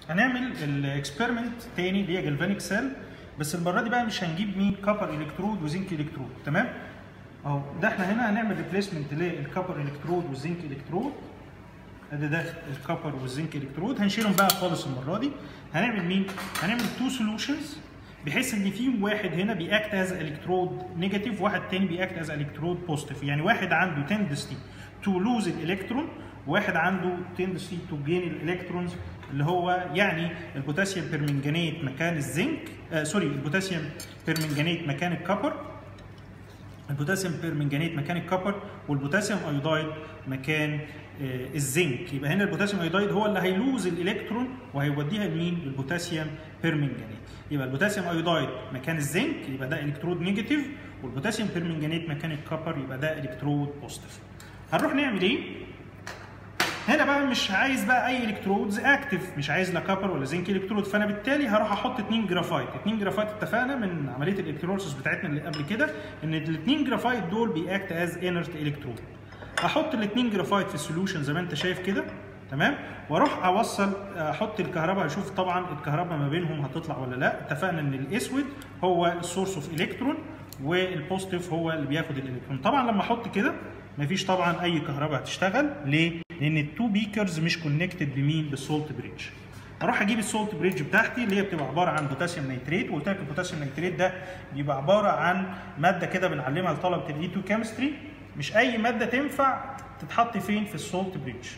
هنعمل الاكسبيرمنت تاني اللي هي جلفانيك سيل بس المره دي بقى مش هنجيب مين كابر الكترود وزنك الكترود تمام اهو ده احنا هنا هنعمل ريبليسمنت للكابر الكترود والزنك الكترود ادي ده الكابر والزنك الكترود هنشيلهم بقى خالص المره دي هنعمل مين هنعمل تو سولوشنز بحيث ان في واحد هنا بيأكت از الكترود نيجاتيف واحد تاني بيأكت از الكترود بوزيتيف يعني واحد عنده تندستي تو لوز الالكترون واحد عنده تندستي تو جين الالكترونز اللي هو يعني البوتاسيوم بيرمنجانيت مكان الزنك آه سوري البوتاسيوم بيرمنجانيت مكان الكبر البوتاسيوم بيرمنجانيت مكان الكبر والبوتاسيوم ايودايد مكان آه الزنك يبقى هنا البوتاسيوم ايودايد هو اللي هيلوز الالكترون وهيوديها لمين للبوتاسيوم بيرمنجانيت يبقى البوتاسيوم ايودايد مكان الزنك يبقى ده الكترود نيجاتيف والبوتاسيوم بيرمنجانيت مكان الكبر يبقى ده الكترود بوزيتيف هنروح نعمل ايه هنا بقى مش عايز بقى اي الكترودز اكتف مش عايز لا كابر ولا زنك الكترود فانا بالتالي هروح احط اثنين جرافايت اثنين جرافايت اتفقنا من عمليه الالكتروليسيس بتاعتنا اللي قبل كده ان الاثنين جرافايت دول بياكت از انرت الكترود احط الاثنين جرافايت في السوليوشن زي ما انت شايف كده تمام واروح اوصل احط الكهرباء اشوف طبعا الكهرباء ما بينهم هتطلع ولا لا اتفقنا ان الاسود هو السورس اوف الكترون والبوزيتيف هو اللي بياخد الالكترون طبعا لما احط كده مفيش طبعا اي كهرباء هتشتغل ليه لان التو بيكرز مش كونكتد بمين بالسولت بريدج اروح اجيب السولت بريدج بتاعتي اللي هي بتبقى عباره عن بوتاسيوم نيتريت وقلت لك البوتاسيوم نيتريت ده بيبقى عباره عن ماده كده بنعلمها لطلبه الاي 2 كيمستري مش اي ماده تنفع تتحط فين في السولت بريدج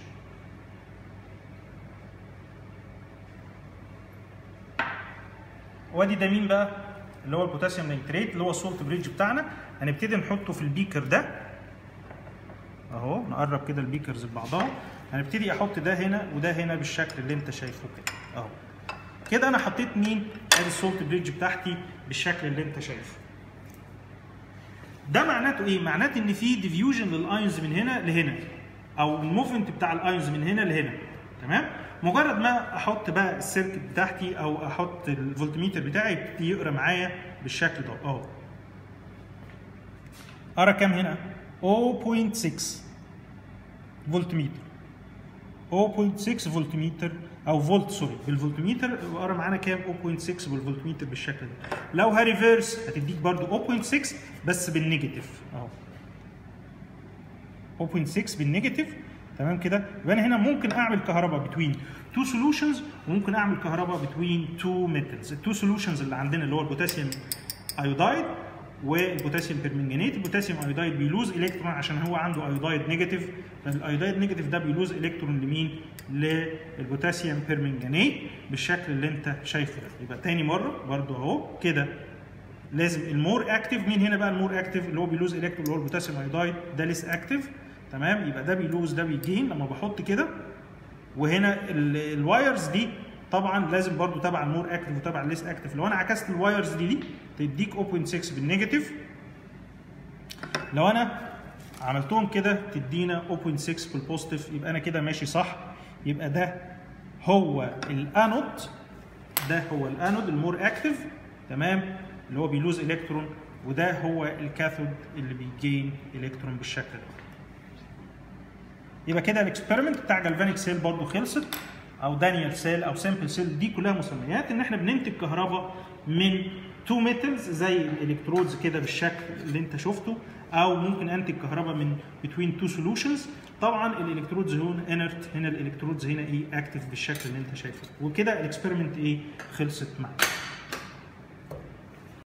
وادي ده مين بقى اللي هو البوتاسيوم نيتريت اللي هو السولت بريدج بتاعنا هنبتدي نحطه في البيكر ده اهو نقرب كده البيكرز لبعضها هنبتدي احط ده هنا وده هنا بالشكل اللي انت شايفه كده اهو كده انا حطيت مين ادي السولت بريدج بتاعتي بالشكل اللي انت شايفه ده معناته ايه معناته ان في ديفيوجن للايونز من هنا لهنا او الموفمنت بتاع الايونز من هنا لهنا تمام مجرد ما احط بقى السيركت بتاعتي او احط الفولتميتر بتاعي يبتدي يقرا معايا بالشكل ده اهو قرا كام هنا 0.6 فولتميتر 0.6 فولتميتر او فولت سوري بالفولتميتر قرا معانا كام 0.6 بالفولتميتر بالشكل ده لو هريفيرس هتديك برضو 0.6 بس بالنيجاتيف اهو 0.6 بالنيجاتيف تمام كده يبقى انا هنا ممكن اعمل كهرباء بتوين تو سولوشنز وممكن اعمل كهرباء بتوين تو ميتالز التو سولوشنز اللي عندنا اللي هو البوتاسيوم ايودايد والبوتاسيوم بيرمنجانيت البوتاسيوم ايودايد بيلوز الكترون عشان هو عنده ايودايد نيجاتيف فالايودايد نيجاتيف ده بيلوز الكترون لمين للبوتاسيوم بيرمنجانيت بالشكل اللي انت شايفه ده يبقى تاني مره برضو اهو كده لازم المور اكتف مين هنا بقى المور اكتف اللي هو بيلوز الكترون اللي هو البوتاسيوم ايودايد ده ليس اكتف تمام يبقى ده بيلوز ده بيجين لما بحط كده وهنا الوايرز دي طبعا لازم برضو تبع المور اكتف وتبع الليس اكتف لو انا عكست الوايرز دي دي تديك 0.6 بالنيجاتيف لو انا عملتهم كده تدينا 0.6 بالبوزيتيف يبقى انا كده ماشي صح يبقى ده هو الانود ده هو الانود المور اكتف تمام اللي هو بيلوز الكترون وده هو الكاثود اللي بيجين الكترون بالشكل ده يبقى كده الاكسبيرمنت بتاع جالفانيك سيل برضو خلصت او دانيال سيل او سامبل سيل دي كلها مسميات ان احنا بننتج كهرباء من تو ميتالز زي الالكترودز كده بالشكل اللي انت شفته او ممكن انتج كهرباء من بتوين تو سولوشنز طبعا الالكترودز هنا انرت هنا الالكترودز هنا ايه اكتف بالشكل اللي انت شايفه وكده الاكسبيرمنت ايه خلصت معاك